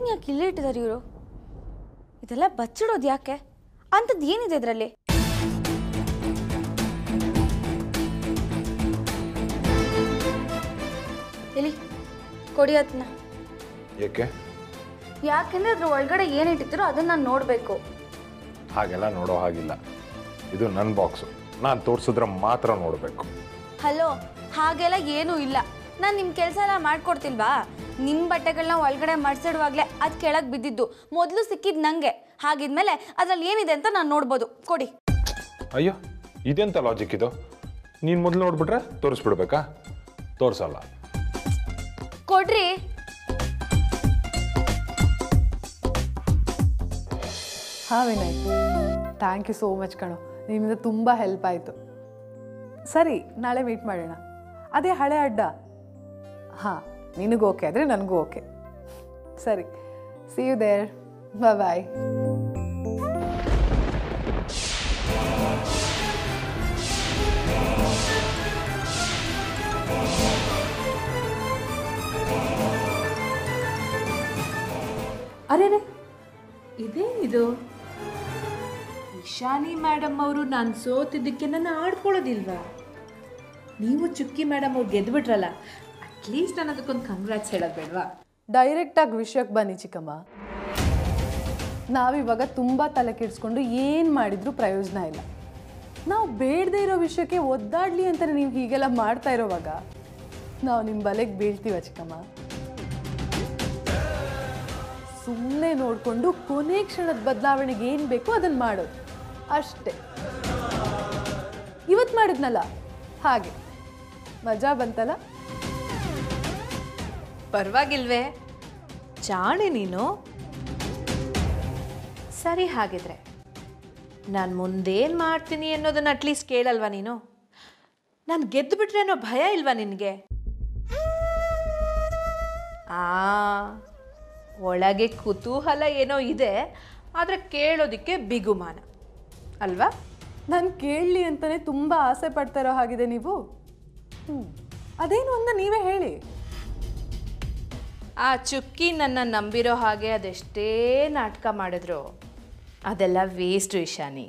ಇದನ್ನ ಯಾಕೆ ಇಲ್ಲೇ ಇಟ್ಟಿದ್ದಾರೆ ಇವರು ಇದೆಲ್ಲ ಬಚ್ಚಿಡೋದು ಯಾಕೆ ಅಂಥದ್ದು ಏನಿದೆ ಇದರಲ್ಲಿ ಎಲ್ಲಿ ಕೊಡಿ ಅದನ್ನ ಏಕೆ ಯಾಕೆಂದ್ರೆ ಅದ್ರ ಒಳಗಡೆ ಏನು ಇಟ್ಟಿದ್ದೀರೋ ಅದನ್ನ ನಾನು ನೋಡಬೇಕು ಹಾಗೆಲ್ಲ ನೋಡೋ ಹಾಗಿಲ್ಲ ಇದು ನನ್ನ ಬಾಕ್ಸು ನಾನು ತೋರಿಸಿದ್ರೆ ಮಾತ್ರ ನೋಡಬೇಕು ಹಲೋ ಹಾಗೆಲ್ಲ ಏನೂ ಇಲ್ಲ ನಾನು ನಿಮ್ಮ ಕೆಲಸ ಎಲ್ಲ ಮಾಡ್ಕೊಡ್ತಿಲ್ವಾ ನಿಮ್ಮ ಬಟ್ಟೆಗಳನ್ನ ಒಳಗಡೆ ಮಡ್ಸಿಡುವಾಗಲೇ ಅದು ಕೆಳಗೆ ಬಿದ್ದಿದ್ದು ಮೊದಲು ಸಿಕ್ಕಿದ್ದು ನನಗೆ ಹಾಗಿದ್ಮೇಲೆ ಅದ್ರಲ್ಲಿ ಏನಿದೆ ಅಂತ ನಾನು ನೋಡ್ಬೋದು ಕೊಡಿ ಅಯ್ಯೋ ಇದೆಂತ ಲಾಜಿಕ್ ಇದು ನೀನು ಮೊದಲು ನೋಡ್ಬಿಟ್ರೆ ತೋರಿಸ್ಬಿಡ್ಬೇಕಾ ತೋರಿಸಲ್ಲ ಕೊಡ್ರಿ ಹಾಂ Vinay thank you so much ಕಣೋ ನಿಮ್ಮಿಂದ ತುಂಬ ಹೆಲ್ಪ್ ಆಯಿತು ಸರಿ ನಾಳೆ ಮೀಟ್ ಮಾಡೋಣ ಅದೇ ಹಳೆ ಅಡ್ಡ ಹಾಂ ನಿನಗೂ ಓಕೆ ಆದರೆ ನನಗೂ ಓಕೆ ಸರಿ ಸಿ ಯು ದೇರ್ ಬಾಯ್ ಅರೆ ಇದೇನಿದು ಇಶಾನಿ ಮೇಡಮ್ ಅವರು ನಾನು ಸೋತಿದ್ದಕ್ಕೆ ನನ್ನ ಆಡ್ಕೊಳ್ಳೋದಿಲ್ವಾ ನೀವು ಚುಕ್ಕಿ ಮೇಡಮ್ ಅವ್ರು ಗೆದ್ಬಿಟ್ರಲ್ಲ ಅಟ್ಲೀಸ್ಟ್ ನಾನು ಅದಕ್ಕೊಂದು ಕಂಗ್ರಾಟ್ಸ್ ಹೇಳೋದು ಬೇಡವಾ ಡೈರೆಕ್ಟಾಗಿ ವಿಷಯಕ್ಕೆ ಬನ್ನಿ ಚಿಕ್ಕಮ್ಮ ನಾವಿವಾಗ ತುಂಬ ತಲೆ ಕೆಡಿಸ್ಕೊಂಡು ಏನು ಮಾಡಿದ್ರೂ ಪ್ರಯೋಜನ ಇಲ್ಲ ನಾವು ಬೇಡದೇ ಇರೋ ವಿಷಯಕ್ಕೆ ಒದ್ದಾಡಲಿ ಅಂತ ನೀವು ಹೀಗೆಲ್ಲ ಮಾಡ್ತಾ ಇರೋವಾಗ ನಾವು ನಿಮ್ಮ ಬಲೆಗೆ ಬೀಳ್ತೀವ ಚಿಕ್ಕಮ್ಮ ಸುಮ್ಮನೆ ನೋಡಿಕೊಂಡು ಕೊನೆ ಕ್ಷಣದ ಬದಲಾವಣೆಗೆ ಏನು ಬೇಕೋ ಅದನ್ನು ಮಾಡೋದು ಅಷ್ಟೇ ಇವತ್ತು ಮಾಡಿದ್ನಲ್ಲ ಹಾಗೆ ಮಜಾ ಬಂತಲ್ಲ ಪರವಾಗಿಲ್ವೇ ಜಾಣೆ ನೀನು ಸರಿ ಹಾಗಿದ್ರೆ ನಾನು ಮುಂದೇನು ಮಾಡ್ತೀನಿ ಅನ್ನೋದನ್ನ ಅಟ್ಲೀಸ್ಟ್ ಕೇಳಲ್ವಾ ನೀನು ನಾನು ಗೆದ್ದು ಬಿಟ್ರೆ ಅನ್ನೋ ಭಯ ಇಲ್ವಾ ನಿನಗೆ ಆ ಒಳಗೆ ಕುತೂಹಲ ಏನೋ ಇದೆ ಆದರೆ ಕೇಳೋದಕ್ಕೆ ಬಿಗುಮಾನ ಅಲ್ವಾ ನಾನು ಕೇಳಲಿ ಅಂತಾನೆ ತುಂಬ ಆಸೆ ಪಡ್ತಾ ಇರೋ ಹಾಗಿದೆ ನೀವು ಹ್ಞೂ ಅದೇನು ಅಂತ ನೀವೇ ಹೇಳಿ ಆ ಚುಕ್ಕಿ ನನ್ನ ನಂಬಿರೋ ಹಾಗೆ ಅದೆಷ್ಟೇ ನಾಟಕ ಮಾಡಿದ್ರು ಅದೆಲ್ಲ ವೇಸ್ಟ್ ಇಶಾನಿ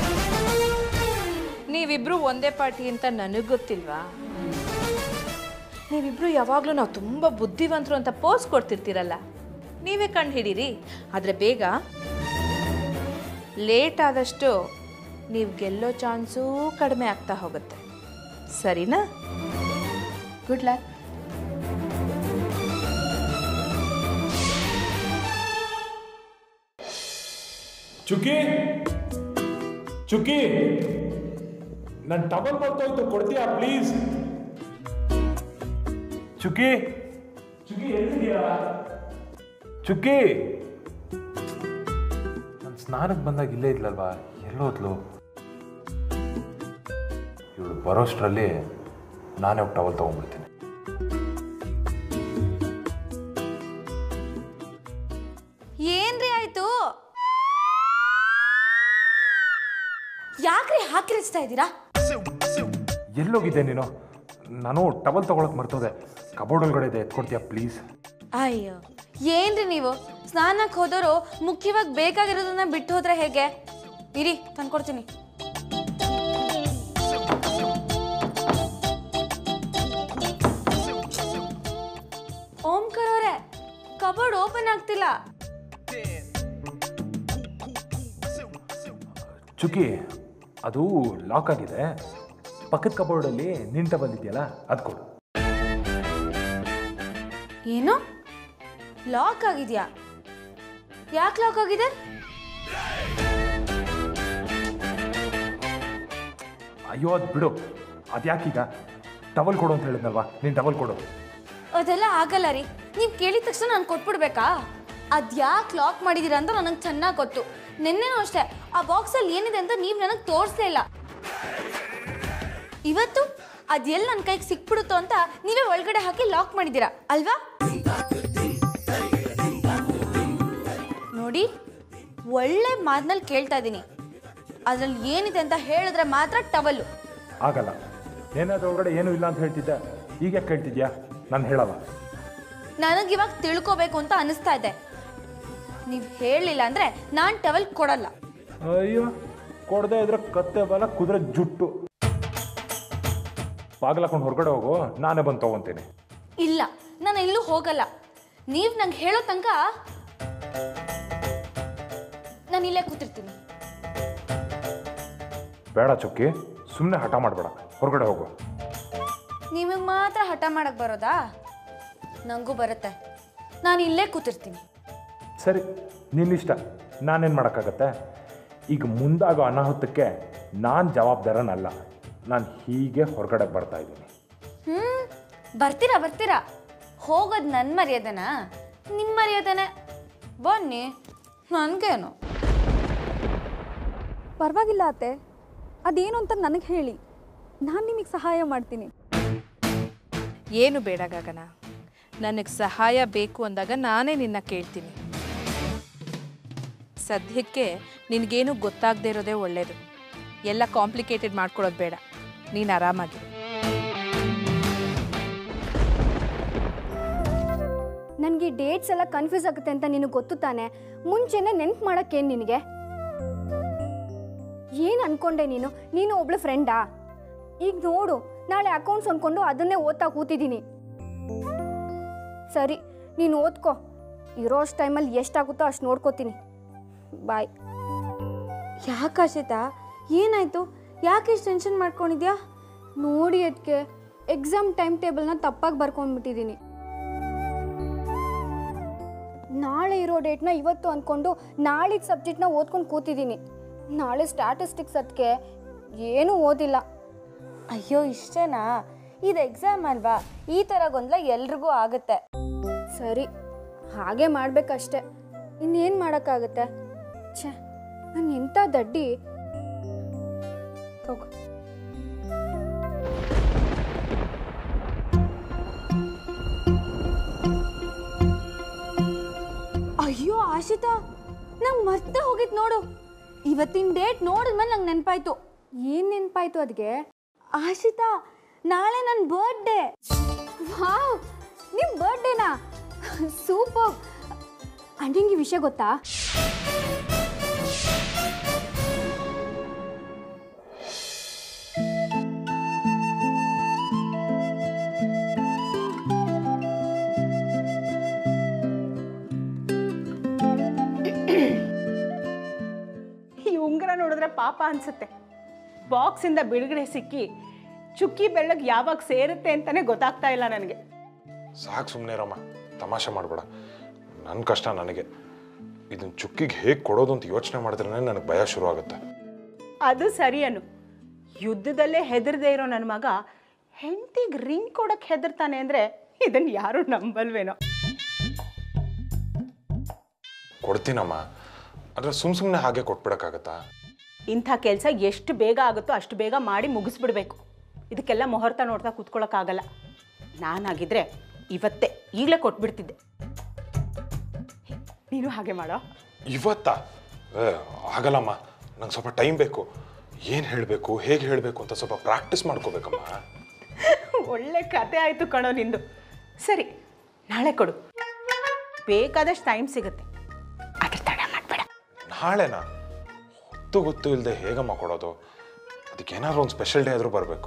ನೀವಿಬ್ರು ಒಂದೇ ಪಾರ್ಟಿ ಅಂತ ನನಗೆ ಗೊತ್ತಿಲ್ವಾ ನೀವಿಬ್ರು ಯಾವಾಗಲೂ ನಾವು ತುಂಬ ಬುದ್ಧಿವಂತರು ಅಂತ ಪೋಸ್ ಕೊಡ್ತಿರ್ತೀರಲ್ಲ ನೀವೇ ಕಂಡು ಹಿಡೀರಿ ಆದರೆ ಬೇಗ ಲೇಟ್ ಆದಷ್ಟು ನೀವು ಗೆಲ್ಲೋ ಚಾನ್ಸೂ ಕಡಿಮೆ ಆಗ್ತಾ ಹೋಗುತ್ತೆ ಸರಿನಾ ಗುಡ್ ಲಕ್ ಚುಕ್ಕಿ ಚುಕ್ಕಿ ನನ್ನ ಟವಲ್ ಬರ್ತೋಯ್ತು ಕೊಡ್ತೀಯಾ ಪ್ಲೀಸ್ ಚುಕ್ಕಿ ಚುಕ್ಕಿ ಎಲ್ಲಿದ್ಯಾ ಚುಕ್ಕಿ ನಾನು ಸ್ನಾನಕ್ಕೆ ಬಂದಾಗ ಇಲ್ಲೇ ಇದ್ಲಲ್ವಾ ಎಲ್ಲೋದ್ಲು ಇವಳು ಬರೋಷ್ಟರಲ್ಲಿ ನಾನೇ ಹೋಗಿ ಟವಲ್ ತೊಗೊಂಡ್ಬಿಡ್ತೀನಿ ಏನ್ರಿ ಆಯ್ತು ಯಾಕ್ರಿ ಹಾಕಿರಿಸ್ತಾ ಇದ್ದೀರಾ ಎಲ್ಲೋಗಿದ್ದೆ ನೀನು ನಾನು ಟವಲ್ ತೊಗೊಳಕ್ ಮರ್ತೋದೆ ಕಬೋರ್ಡ್ ಒಳಗಡೆ ಇದೆ ಎತ್ಕೊಡ್ತೀಯಾ ಪ್ಲೀಸ್ ಅಯ್ಯೋ ಏನ್ರಿ ನೀವು ಸ್ನಾನಕ್ಕೆ ಹೋದವರು ಮುಖ್ಯವಾಗಿ ಬೇಕಾಗಿರೋದನ್ನ ಬಿಟ್ಟು ಹೋದ್ರೆ ಹೇಗೆ ಇರಿ ತಂದ್ಕೊಡ್ತೀನಿ ಓಂಕರ್ ಅವರೇ ಕಬೋರ್ಡ್ ಓಪನ್ ಆಗ್ತಿಲ್ಲ ಚುಕ್ಕಿ ಅದು ಲಾಕ್ ಆಗಿದೆ ಪಕ್ಕದ ಕಬೋರ್ಡಲ್ಲಿ ನಿಂತ ಬಂದಿದ್ಯಲ್ಲ ಅದು ಕೊಡು ಏನು ಲಾಕ್ ಆಗಿದ್ಯಾ ಯಾಕೆ ಲಾಕ್ ಆಗಿದೆ ಅಯ್ಯೋ ಅದು ಬಿಡು ಅದ್ಯಾಕೀಗ ಟವಲ್ ಕೊಡು ಅಂತ ಹೇಳಿದ್ನಲ್ವಾ ನೀನು ಟವಲ್ ಕೊಡು ಅದೆಲ್ಲ ಆಗಲ್ಲ ರೀ ನೀವು ಕೇಳಿದ ತಕ್ಷಣ ನಾನು ಕೊಟ್ಬಿಡ್ಬೇಕಾ ಅದ್ಯಾಕೆ ಲಾಕ್ ಮಾಡಿದ್ದೀರಾ ಅಂತ ನನಗೆ ಚೆನ್ನಾಗಿ ಗೊತ್ತು ನಿನ್ನೆನೂ ಅಷ್ಟೇ ಆ ಬಾಕ್ಸಲ್ಲಿ ಏನಿದೆ ಅಂತ ನೀವು ನನಗೆ ತೋರಿಸ್ಲೇ ಇಲ್ಲ ಇವತ್ತು ಅದೆಲ್ಲ ನನ್ನ ಕೈಗೆ ಸಿಕ್ಬಿಡುತ್ತೋ ಅಂತ ನೀವೇ ಒಳಗಡೆ ಹಾಕಿ ಲಾಕ್ ಮಾಡಿದ್ದೀರಾ ಅಲ್ವಾ ನೋಡಿ ಒಳ್ಳೆ ಮಾತಿನಲ್ಲಿ ಕೇಳ್ತಾ ಇದ್ದೀನಿ ಅದ್ರಲ್ಲಿ ಏನಿದೆ ಅಂತ ಹೇಳಿದ್ರೆ ಮಾತ್ರ ಟವಲ್ಲು ಆಗಲ್ಲ ಏನಾದ್ರೂ ಒಳಗಡೆ ಏನೂ ಇಲ್ಲ ಅಂತ ಹೇಳ್ತಿದ್ದೆ ಈಗ ಯಾಕೆ ಕೇಳ್ತಿದ್ಯಾ ನಾನು ಹೇಳಲ್ಲ ನನಗಿವಾಗ ತಿಳ್ಕೋಬೇಕು ಅಂತ ಅನಿಸ್ತಾ ಇದೆ ನೀವು ಹೇಳಿಲ್ಲ ಅಂದರೆ ನಾನು ಟವಲ್ ಕೊಡಲ್ಲ ಅಯ್ಯೋ ಕೊಡದೆ ಇದ್ರೆ ಕತ್ತೆ ಬಲ ಕುದುರೆ ಜುಟ್ಟು ಬಾಗಿಲಾಕೊಂಡು ಹೊರಗಡೆ ಹೋಗು ನಾನೇ ಬಂದು ತೊಗೊತೀನಿ ಇಲ್ಲ ನಾನು ಎಲ್ಲೂ ಹೋಗಲ್ಲ ನೀವು ನಂಗೆ ಹೇಳೋ ತನಕ ನಾನು ಇಲ್ಲೇ ಕೂತಿರ್ತೀನಿ ಬೇಡ ಚುಕ್ಕಿ ಸುಮ್ಮನೆ ಹಠ ಮಾಡಬೇಡ ಹೊರಗಡೆ ಹೋಗು ನಿಮಗೆ ಮಾತ್ರ ಹಠ ಮಾಡಕ್ಕೆ ಬರೋದಾ ನನಗೂ ಬರುತ್ತೆ ನಾನು ಇಲ್ಲೇ ಕೂತಿರ್ತೀನಿ ಸರಿ ನಿನ್ನಿಷ್ಟ ನಾನೇನು ಮಾಡೋಕ್ಕಾಗತ್ತೆ ಈಗ ಮುಂದಾಗೋ ಅನಾಹುತಕ್ಕೆ ನಾನು ಜವಾಬ್ದಾರನಲ್ಲ ನಾನು ಹೀಗೆ ಹೊರಗಡೆ ಬರ್ತಾ ಇದ್ದೀನಿ ಹ್ಞೂ ಬರ್ತೀರಾ ಬರ್ತೀರಾ ಹೋಗೋದು ನನ್ನ ಮರ್ಯಾದೆನಾ ನಿಮ್ಮ ಮರ್ಯಾದೆನೇ ಬನ್ನಿ ನನಗೇನು ಪರವಾಗಿಲ್ಲ ಅತ್ತೆ ಅದೇನು ಅಂತ ನನಗೆ ಹೇಳಿ ನಾನು ನಿಮಗೆ ಸಹಾಯ ಮಾಡ್ತೀನಿ ಏನು ಬೇಡ ಗಗನ ನನಗೆ ಸಹಾಯ ಬೇಕು ಅಂದಾಗ ನಾನೇ ನಿನ್ನ ಕೇಳ್ತೀನಿ ಸದ್ಯಕ್ಕೆ ನಿನಗೇನು ಗೊತ್ತಾಗದೇ ಇರೋದೇ ಒಳ್ಳೆಯದು ಎಲ್ಲ ಕಾಂಪ್ಲಿಕೇಟೆಡ್ ಮಾಡ್ಕೊಳ್ಳೋದು ಬೇಡ ನೀನು ಆರಾಮಾಗಿರು ನನಗೆ ಡೇಟ್ಸ್ ಎಲ್ಲ ಕನ್ಫ್ಯೂಸ್ ಆಗುತ್ತೆ ಅಂತ ನಿನಗೆ ಗೊತ್ತು ತಾನೆ ಮುಂಚೆನೆ ನೆನ್ಪು ಮಾಡೋಕ್ಕೇನು ನಿನಗೆ ಏನು ಅನ್ಕೊಂಡೆ ನೀನು ನೀನು ಒಬ್ಳು ಫ್ರೆಂಡಾ ಈಗ ನೋಡು ನಾಳೆ ಅಕೌಂಟ್ಸ್ ಅಂದ್ಕೊಂಡು ಅದನ್ನೇ ಓದ್ತಾ ಕೂತಿದ್ದೀನಿ ಸರಿ ನೀನು ಓದ್ಕೋ ಇರೋ ಅಷ್ಟು ಟೈಮಲ್ಲಿ ಎಷ್ಟಾಗುತ್ತೋ ಅಷ್ಟು ನೋಡ್ಕೋತೀನಿ ಬಾಯ್ ಯಾಕಾಶಿತಾ ಏನಾಯ್ತು ಯಾಕೆ ಇಷ್ಟು ಟೆನ್ಷನ್ ಮಾಡ್ಕೊಂಡಿದ್ಯಾ ನೋಡಿ ಅದಕ್ಕೆ ಎಕ್ಸಾಮ್ ಟೈಮ್ ಟೇಬಲ್ನ ತಪ್ಪಾಗಿ ಬರ್ಕೊಂಡ್ಬಿಟ್ಟಿದ್ದೀನಿ ನಾಳೆ ಇರೋ ಡೇಟ್ನ ಇವತ್ತು ಅಂದ್ಕೊಂಡು ನಾಳಿದ ಸಬ್ಜೆಕ್ಟ್ನ ಓದ್ಕೊಂಡು ಕೂತಿದ್ದೀನಿ ನಾಳೆ ಸ್ಟ್ಯಾಟಿಸ್ಟಿಕ್ಸ್ ಅದಕ್ಕೆ ಏನೂ ಓದಿಲ್ಲ ಅಯ್ಯೋ ಇಷ್ಟೇನಾ ಇದು ಎಕ್ಸಾಮ್ ಅಲ್ವಾ ಈ ಥರ ಗೊಂದಲ ಎಲ್ರಿಗೂ ಆಗುತ್ತೆ ಸರಿ ಹಾಗೆ ಮಾಡಬೇಕಷ್ಟೆ ಇನ್ನೇನು ಮಾಡೋಕ್ಕಾಗುತ್ತೆ ಛೇ ನಾನು ಎಂಥ ದಡ್ಡಿ ಹೋಗು ಅಯ್ಯೋ ಆಶಿತಾ ನಂಗೆ ಮರ್ತೆ ಹೋಗಿತ್ತು ನೋಡು ಇವತ್ತಿನ ಡೇಟ್ ನೋಡಿದ್ಮೇಲೆ ನಂಗೆ ನೆನಪಾಯ್ತು ಏನು ನೆನಪಾಯ್ತು ಅದಕ್ಕೆ ಆಶಿತಾ ನಾಳೆ ನನ್ನ ಬರ್ಡೇ ವಾವ್ ನಿಮ್ಮ ಬರ್ಡೇನಾ ಸೂಪರ್ ಅಂಡಿಂಗ್ ಈ ವಿಷಯ ಗೊತ್ತಾ ಈ ಉಂಗುರ ನೋಡಿದ್ರೆ ಪಾಪ ಅನ್ಸುತ್ತೆ ಬಾಕ್ಸಿಂದ ಬಿಡುಗಡೆ ಸಿಕ್ಕಿ ಚುಕ್ಕಿ ಬೆಳ್ಳಗೆ ಯಾವಾಗ ಸೇರುತ್ತೆ ಅಂತಲೇ ಗೊತ್ತಾಗ್ತಾ ಇಲ್ಲ ನನಗೆ ಸಾಕು ಸುಮ್ಮನೆ ರಮ್ಮ ತಮಾಷೆ ಮಾಡಬೇಡ ನನ್ನ ಕಷ್ಟ ನನಗೆ ಇದನ್ನ ಚುಕ್ಕಿಗೆ ಹೇಗೆ ಕೊಡೋದು ಅಂತ ಯೋಚನೆ ಮಾಡಿದ್ರೆ ನನಗೆ ಭಯ ಶುರು ಆಗುತ್ತೆ ಅದು ಸರಿ ಅನು ಯುದ್ಧದಲ್ಲೇ ಹೆದರದೇ ಇರೋ ನನ್ನ ಮಗ ಹೆಂಡತಿಗೆ ರಿಂಗ್ ಕೊಡಕ್ಕೆ ಹೆದರ್ತಾನೆ ಅಂದರೆ ಇದನ್ನು ಯಾರೂ ನಂಬಲ್ವೇನೋ ಕೊಡ್ತೀನಮ್ಮ ಆದರೆ ಸುಮ್ಮ ಸುಮ್ಮನೆ ಹಾಗೆ ಕೊಟ್ಬಿಡಕ್ಕಾಗತ್ತಾ ಇಂಥ ಕೆಲಸ ಎಷ್ಟು ಬೇಗ ಆಗುತ್ತೋ ಅಷ್ಟು ಬೇಗ ಮಾಡಿ ಮುಗಿಸ್ಬಿಡ್ಬೇಕು ಇದಕ್ಕೆಲ್ಲ ಮುಹೂರ್ತ ನೋಡ್ತಾ ಕೂತ್ಕೊಳ್ಳೋಕ್ಕಾಗಲ್ಲ ನಾನಾಗಿದ್ರೆ ಇವತ್ತೇ ಈಗಲೇ ಕೊಟ್ಬಿಡ್ತಿದ್ದೆ ನೀನು ಹಾಗೆ ಮಾಡೋ ಇವತ್ತಾ ಏ, ಆಗಲ್ಲಮ್ಮ ನಂಗೆ ಸ್ವಲ್ಪ ಟೈಮ್ ಬೇಕು ಏನು ಹೇಳಬೇಕು ಹೇಗೆ ಹೇಳಬೇಕು ಅಂತ ಸ್ವಲ್ಪ ಪ್ರಾಕ್ಟೀಸ್ ಮಾಡ್ಕೋಬೇಕಮ್ಮ ಒಳ್ಳೆ ಕತೆ ಆಯಿತು ಕಣೋ ನಿಂದು ಸರಿ ನಾಳೆ ಕೊಡು ಬೇಕಾದಷ್ಟು ಟೈಮ್ ಸಿಗುತ್ತೆ ಅದ್ರ ತಡ ಮಾಡಬೇಡ ನಾಳೆನಾ ಹೊತ್ತು ಗೊತ್ತು ಇಲ್ಲದೆ ಹೇಗಮ್ಮ ಕೊಡೋದು ಅದಕ್ಕೆ ಏನಾದ್ರು ಒಂದು ಸ್ಪೆಷಲ್ ಡೇ ಆದರೂ ಬರಬೇಕು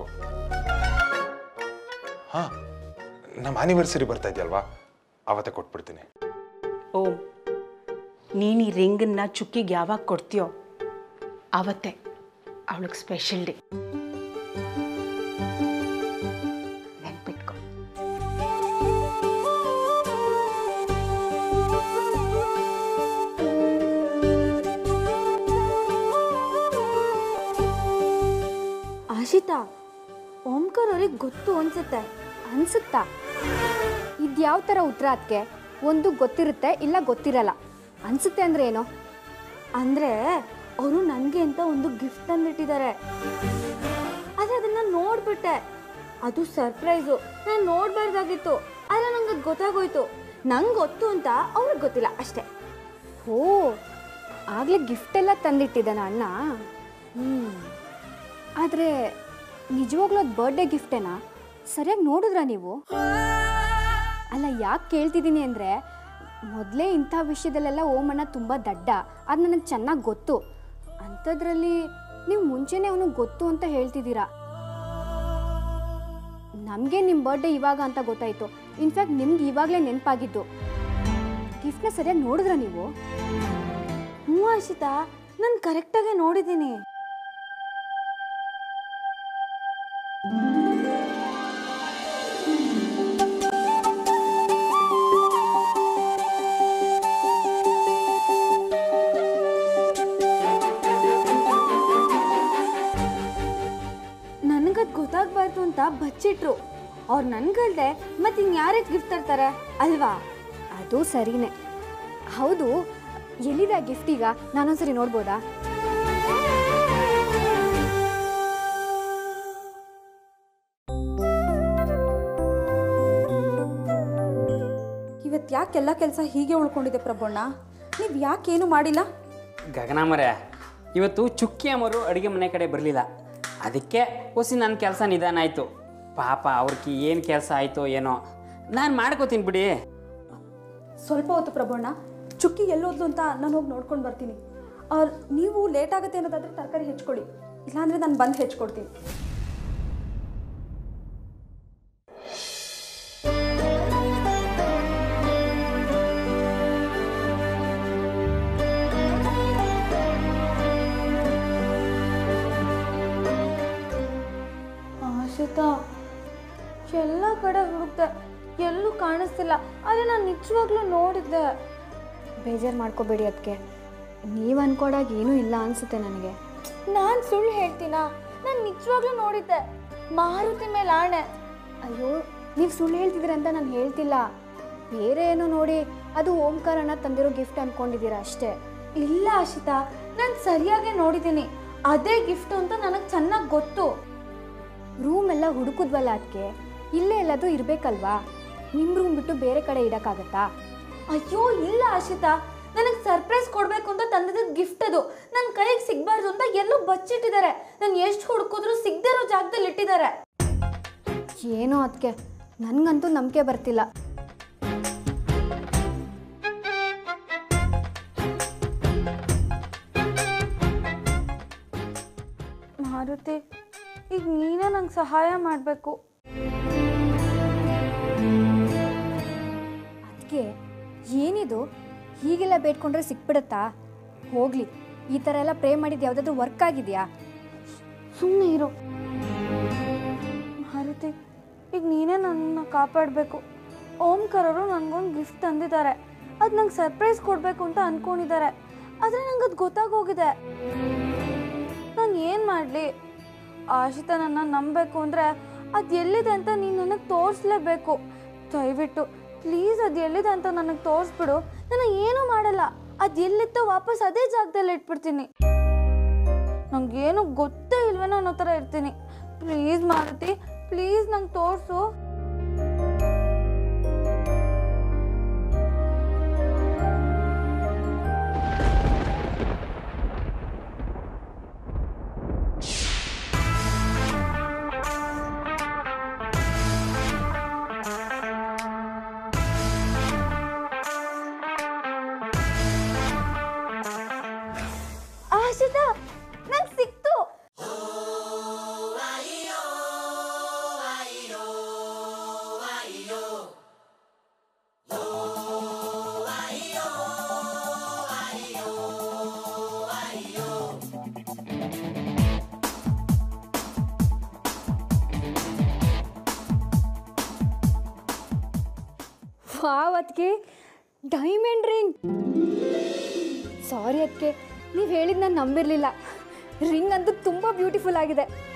ಹಾಂ ನಮ್ಮ ಆನಿವರ್ಸರಿ ಬರ್ತಾ ಇದೆಯಲ್ವಾ ಆವತ್ತೇ ಕೊಟ್ಬಿಡ್ತೀನಿ ಓಂ ನೀನು ಈ ರಿಂಗನ್ನ ಚುಕ್ಕಿಗೆ ಯಾವಾಗ ಕೊಡ್ತೀಯೋ ಆವತ್ತೇ ಅವಳಿಗೆ ಸ್ಪೆಷಲ್ ಡೇ ನೆನ್ಪಿಟ್ಕೊ ಆಶಿತಾ ಓಂಕಾರ್ ಅವ್ರಿಗೆ ಗೊತ್ತು ಅನ್ಸುತ್ತೆ ಅನ್ಸುತ್ತಾ ಇದ್ಯಾವ ಥರ ಉತ್ತರ ಅದಕ್ಕೆ ಒಂದು ಗೊತ್ತಿರುತ್ತೆ ಇಲ್ಲ ಗೊತ್ತಿರಲ್ಲ ಅನ್ಸುತ್ತೆ ಅಂದ್ರೆ ಏನು ಅಂದರೆ ಅವರು ನನಗೆ ಅಂತ ಒಂದು ಗಿಫ್ಟ್ ತಂದಿಟ್ಟಿದ್ದಾರೆ ಆದರೆ ಅದನ್ನು ನೋಡ್ಬಿಟ್ಟೆ ಅದು ಸರ್ಪ್ರೈಸು ನಾನು ನೋಡಬಾರ್ದಾಗಿತ್ತು ಆದರೆ ನಂಗೆ ಅದು ಗೊತ್ತಾಗೋಯ್ತು ನಂಗೆ ಗೊತ್ತು ಅಂತ ಅವ್ರಿಗೆ ಗೊತ್ತಿಲ್ಲ ಅಷ್ಟೇ ಓ ಆಗಲೇ ಗಿಫ್ಟ್ ಎಲ್ಲ ತಂದಿಟ್ಟಿದ್ದಾನ ಅಣ್ಣ ಹ್ಞೂ ಆದರೆ ನಿಜವಾಗ್ಲೂ ಅದು ಬರ್ಡೇ ಗಿಫ್ಟೇನಾ ಸರಿಯಾಗಿ ನೋಡಿದ್ರಾ ನೀವು ಅಲ್ಲ ಯಾಕೆ ಕೇಳ್ತಿದ್ದೀನಿ ಅಂದರೆ ಮೊದಲೇ ಇಂಥ ವಿಷಯದಲ್ಲೆಲ್ಲ ಓಮಣ್ಣ ತುಂಬ ದಡ್ಡ ಅದು ನನಗೆ ಚೆನ್ನಾಗಿ ಗೊತ್ತು ಅಂಥದ್ರಲ್ಲಿ ನೀವು ಮುಂಚೆನೇ ಅವನಿಗೆ ಗೊತ್ತು ಅಂತ ಹೇಳ್ತಿದ್ದೀರಾ ನಮಗೆ ನಿಮ್ಮ ಬರ್ಡೇ ಇವಾಗ ಅಂತ ಗೊತ್ತಾಯಿತು ಇನ್ಫ್ಯಾಕ್ಟ್ ನಿಮ್ಗೆ ಇವಾಗಲೇ ನೆನಪಾಗಿದ್ದು ಗಿಫ್ಟ್ನ ಸರಿಯಾಗಿ ನೋಡಿದ್ರ ನೀವು ಹ್ಞೂ ಆಶಿತಾ ನಾನು ಕರೆಕ್ಟಾಗಿ ನೋಡಿದ್ದೀನಿ ನನಗದು ಗೊತ್ತಾಗ್ಬಾರ್ದು ಅಂತ ಬಚ್ಚಿಟ್ರು ಅವ್ರು ನನ್ಗಲ್ದೆ ಮತ್ತೆ ಇನ್ಯಾರಿಗೆ ಗಿಫ್ಟ್ ತರ್ತಾರೆ ಅಲ್ವಾ ಅದು ಸರಿನೇ ಹೌದು ಎಲ್ಲಿದೆ ಗಿಫ್ಟ್ ಈಗ ನಾನೊಂದ್ಸರಿ ನೋಡ್ಬೋದಾ ಇವತ್ತು ಯಾಕೆಲ್ಲ ಕೆಲಸ ಹೀಗೆ ಉಳ್ಕೊಂಡಿದೆ ಪ್ರಭುಣ್ಣ ನೀವು ಯಾಕೇನು ಮಾಡಿಲ್ಲ ಗಗನ ಮರೆ ಇವತ್ತು ಚುಕ್ಕಿ ಅಮ್ಮರು ಅಡುಗೆ ಮನೆ ಕಡೆ ಬರಲಿಲ್ಲ ಅದಕ್ಕೆ ಹೊಸಿ ನನ್ನ ಕೆಲಸ ನಿಧಾನ ಆಯಿತು ಪಾಪ ಅವ್ರಿಗೆ ಏನು ಕೆಲಸ ಆಯಿತೋ ಏನೋ ನಾನು ಮಾಡ್ಕೋತೀನಿ ಬಿಡಿ ಸ್ವಲ್ಪ ಹೊತ್ತು ಪ್ರಭುಣ್ಣ ಚುಕ್ಕಿ ಎಲ್ಲೋದ್ಲು ಅಂತ ನಾನು ಹೋಗಿ ನೋಡ್ಕೊಂಡು ಬರ್ತೀನಿ ಅವ್ರು ನೀವು ಲೇಟ್ ಆಗುತ್ತೆ ಅನ್ನೋದಾದ್ರೆ ತರಕಾರಿ ಹೆಚ್ಕೊಳ್ಳಿ ಇಲ್ಲಾಂದರೆ ನಾನು ಬಂದು ಹೆಚ್ಕೊಡ್ತೀನಿ ಆಶಿತಾ ಎಲ್ಲ ಕಡೆ ಹುಡುಕ್ದೆ ಎಲ್ಲೂ ಕಾಣಿಸ್ತಿಲ್ಲ ಆದರೆ ನಾನು ನಿಜವಾಗ್ಲೂ ನೋಡಿದ್ದೆ ಬೇಜಾರು ಮಾಡ್ಕೋಬೇಡಿ ಅದಕ್ಕೆ ನೀವು ಅನ್ಕೊಡಾಗ ಏನೂ ಇಲ್ಲ ಅನಿಸುತ್ತೆ ನನಗೆ ನಾನು ಸುಳ್ಳು ಹೇಳ್ತೀನಾ ನಾನು ನಿಜವಾಗ್ಲೂ ನೋಡಿದ್ದೆ ಮಾರುತಿ ಮೇಲೆ ಆಣೆ ಅಯ್ಯೋ ನೀವು ಸುಳ್ಳು ಹೇಳ್ತಿದ್ದೀರ ಅಂತ ನಾನು ಹೇಳ್ತಿಲ್ಲ ಬೇರೆ ಏನೋ ನೋಡಿ ಅದು ಓಂಕಾರನ ತಂದಿರೋ ಗಿಫ್ಟ್ ಅಂದ್ಕೊಂಡಿದ್ದೀರಾ ಅಷ್ಟೇ ಇಲ್ಲ ಆಶಿತಾ ನಾನು ಸರಿಯಾಗಿ ನೋಡಿದ್ದೀನಿ ಅದೇ ಗಿಫ್ಟ್ ಅಂತ ನನಗೆ ಚೆನ್ನಾಗಿ ಗೊತ್ತು ರೂಮ್ ಎಲ್ಲ ಹುಡುಕುದ್ವಲ್ಲ ಅದಕ್ಕೆ ಇಲ್ಲೇ ಎಲ್ಲಾದರೂ ಇರಬೇಕಲ್ವಾ ನಿಮ್ಮ ರೂಮ್ ಬಿಟ್ಟು ಬೇರೆ ಕಡೆ ಇಡೋಕ್ಕಾಗತ್ತಾ ಅಯ್ಯೋ ಇಲ್ಲ ಆಶಿತಾ ನನಗೆ ಸರ್ಪ್ರೈಸ್ ಕೊಡಬೇಕು ಅಂತ ತಂದಿದ್ದ ಗಿಫ್ಟ್ ಅದು ನನ್ನ ಕೈಗೆ ಸಿಗಬಾರ್ದು ಅಂತ ಎಲ್ಲೋ ಬಚ್ಚಿಟ್ಟಿದ್ದಾರೆ ನಾನು ಎಷ್ಟು ಹುಡುಕಿದ್ರು ಸಿಗದೇ ಇರೋ ಜಾಗದಲ್ಲಿ ಇಟ್ಟಿದ್ದಾರೆ ಏನೋ ಅದಕ್ಕೆ ನನಗಂತೂ ನಂಬಿಕೆ ಬರ್ತಿಲ್ಲ ಮಾರುತಿ ಈಗ ನೀನೇ ನಂಗೆ ಸಹಾಯ ಮಾಡಬೇಕು ಅದಕ್ಕೆ ಏನಿದು ಹೀಗೆಲ್ಲ ಬೇಡ್ಕೊಂಡ್ರೆ ಸಿಕ್ಬಿಡುತ್ತಾ ಹೋಗ್ಲಿ ಈ ಥರ ಎಲ್ಲ ಪ್ರೇ ಮಾಡಿದ್ದು ಯಾವುದಾದ್ರೂ ವರ್ಕ್ ಆಗಿದೆಯಾ ಸುಮ್ಮನೆ ಇರು ಮಾರುತಿ ಈಗ ನೀನೇ ನನ್ನನ್ನು ಕಾಪಾಡಬೇಕು ಓಂಕರ್ ಅವರು ನನಗೊಂದು ಗಿಫ್ಟ್ ತಂದಿದ್ದಾರೆ ಅದು ನಂಗೆ ಸರ್ಪ್ರೈಸ್ ಕೊಡಬೇಕು ಅಂತ ಅಂದ್ಕೊಂಡಿದ್ದಾರೆ ಆದರೆ ನಂಗೆ ಅದು ಗೊತ್ತಾಗೋಗಿದೆ ನಾನು ಏನು ಮಾಡಲಿ ಆಶಿತ ನನ್ನ ನಂಬಬೇಕು ಅಂದರೆ ಅದು ಎಲ್ಲಿದೆ ಅಂತ ನೀನು ನನಗೆ ತೋರಿಸ್ಲೇಬೇಕು ದಯವಿಟ್ಟು ಪ್ಲೀಸ್ ಅದು ಎಲ್ಲಿದೆ ಅಂತ ನನಗೆ ತೋರಿಸ್ಬಿಡು ನಾನು ಏನೂ ಮಾಡಲ್ಲ ಅದು ಎಲ್ಲಿತ್ತೋ ವಾಪಸ್ ಅದೇ ಜಾಗದಲ್ಲಿ ಇಟ್ಬಿಡ್ತೀನಿ ನಂಗೇನು ಗೊತ್ತೇ ಇಲ್ವೇನೋ ಅನ್ನೋ ಥರ ಇರ್ತೀನಿ ಪ್ಲೀಸ್ ಮಾರುತಿ ಪ್ಲೀಸ್ ನಂಗೆ ತೋರಿಸು ಆಶಿತಾ ನಂಗೆ ಸಿಕ್ತು ವಾವ್ ಅದಕ್ಕೆ ಡೈಮಂಡ್ ರಿಂಗ್ ಸಾರಿ ಅದಕ್ಕೆ ನೀವು ಹೇಳಿದ್ದು ನಾನು ನಂಬಿರಲಿಲ್ಲ ರಿಂಗ್ ಅಂತೂ ತುಂಬ ಬ್ಯೂಟಿಫುಲ್ ಆಗಿದೆ